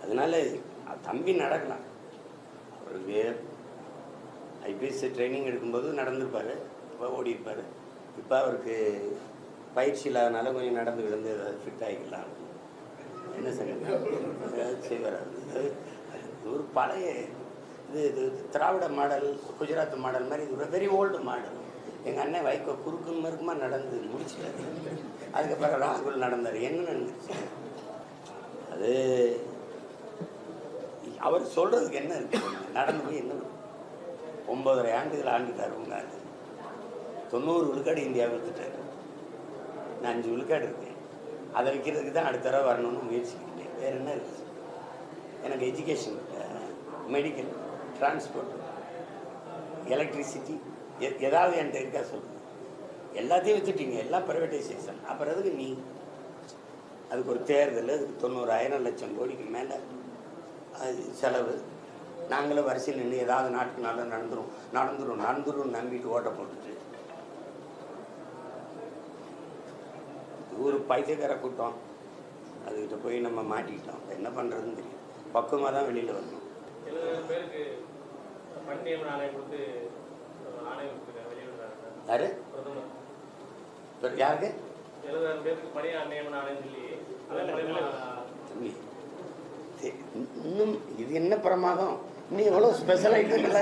அதனால தம்பி நடக்கலாம் அவருக்கு ஐபிஎஸ் ட்ரைனிங் எடுக்கும்போது நடந்திருப்பார் இப்போ ஓடி இருப்பார் இப்போ அவருக்கு பயிற்சி இல்லாதனால கொஞ்சம் நடந்து விழுந்து ஏதாவது ஃபிட் ஆகிக்கலாம் என்ன சங்கதி ஏதாவது செய்வார் அது இது ஒரு பழைய இது இது திராவிட மாடல் குஜராத் மாடல் மாதிரி இது ஒரு வெரி ஓல்டு மாடல் எங்கள் அண்ணன் வைகோ குறுக்கு மறுக்குமா நடந்து முடிச்சிட்டாரு அதுக்கப்புறம் ராகுல் நடந்தார் என்ன நடந்துச்சு அது அவர் சொல்கிறதுக்கு என்ன இருக்கு நடந்து போய் என்ன பண்ண? ஒன்பதரை ஆண்டுகள் ஆண்டுட்டார் உங்க ஆளு. தொண்ணூறு விழுக்காடு இந்தியா வித்துட்டாரு நான் அஞ்சு விழுக்காடு இருக்கேன் அதை விற்கிறதுக்கு தான் அடுத்த தடவை வரணும்னு முயற்சிக்கிட்டேன் வேற என்ன இருக்கு எனக்கு எஜுகேஷன் மெடிக்கல் டிரான்ஸ்போர்ட் எலக்ட்ரிசிட்டி ஏதாவது என்கிட்ட இருக்கா சொல்லுங்க எல்லாத்தையும் வித்துட்டீங்க எல்லாம் ப்ரைவேட்டைசேஷன் அப்புறம் எதுக்கு நீ அதுக்கு ஒரு தேர்தல் அதுக்கு தொண்ணூறாயிரம் லட்சம் கோடிக்கு மேலே அது செலவு நாங்களும் வரிசையில் நின்று ஏதாவது நாட்டுக்கு நாளில் நடந்துரும் நடந்துரும் நடந்துரும் நம்பிட்டு ஓட்ட போட்டுட்டு இது ஒரு பைத்தியக்கார கூட்டம் அதுக்கிட்ட போய் நம்ம மாட்டிக்கிட்டோம் என்ன பண்ணுறதுன்னு தெரியும் பக்குவமாக தான் வெளியில் வரணும் எழுபதாயிரம் பேருக்கு பணி நியமன ஆணையம் கொடுத்து அஹ், ஆணையம் கொடுத்துருக்காங்க வெளியிடுறாங்க யாரு பிரதமர் இப்ப யாருக்கு எழுபதாயிரம் பேருக்கு பணி நியமன ஆணையம் சொல்லி அதன் மூலயமா தம்பி தெ- இன்னும் இது என்ன பிரமாதம் இன்னும் எவ்வளோ ஸ்பெஷல் ஐட்டங்களா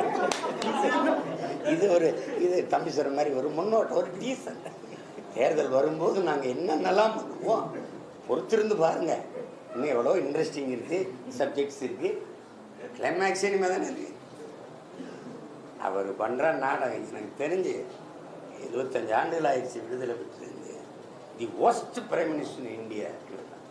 இது ஒரு இது தம்பி சொல்ற மாதிரி ஒரு முன்னோட்டம் ஒரு டீசன்ட் தேர்தல் வரும்போது நாங்கள் என்னென்னலாம் பண்ணுவோம் பொறுத்திருந்து பாருங்க இன்னும் எவ்வளோ இன்ட்ரெஸ்டிங் இருக்கு சப்ஜெக்ட்ஸ் இருக்கு கிளைமேக்ஸ் இனிமே தானே இருக்கு அவர் பண்ணுற நாடகம் எனக்கு தெரிஞ்சு இருபத்தஞ்சு ஆண்டுகள் ஆயிடுச்சு விடுதலை பெற்றிருந்து the worst prime minister in India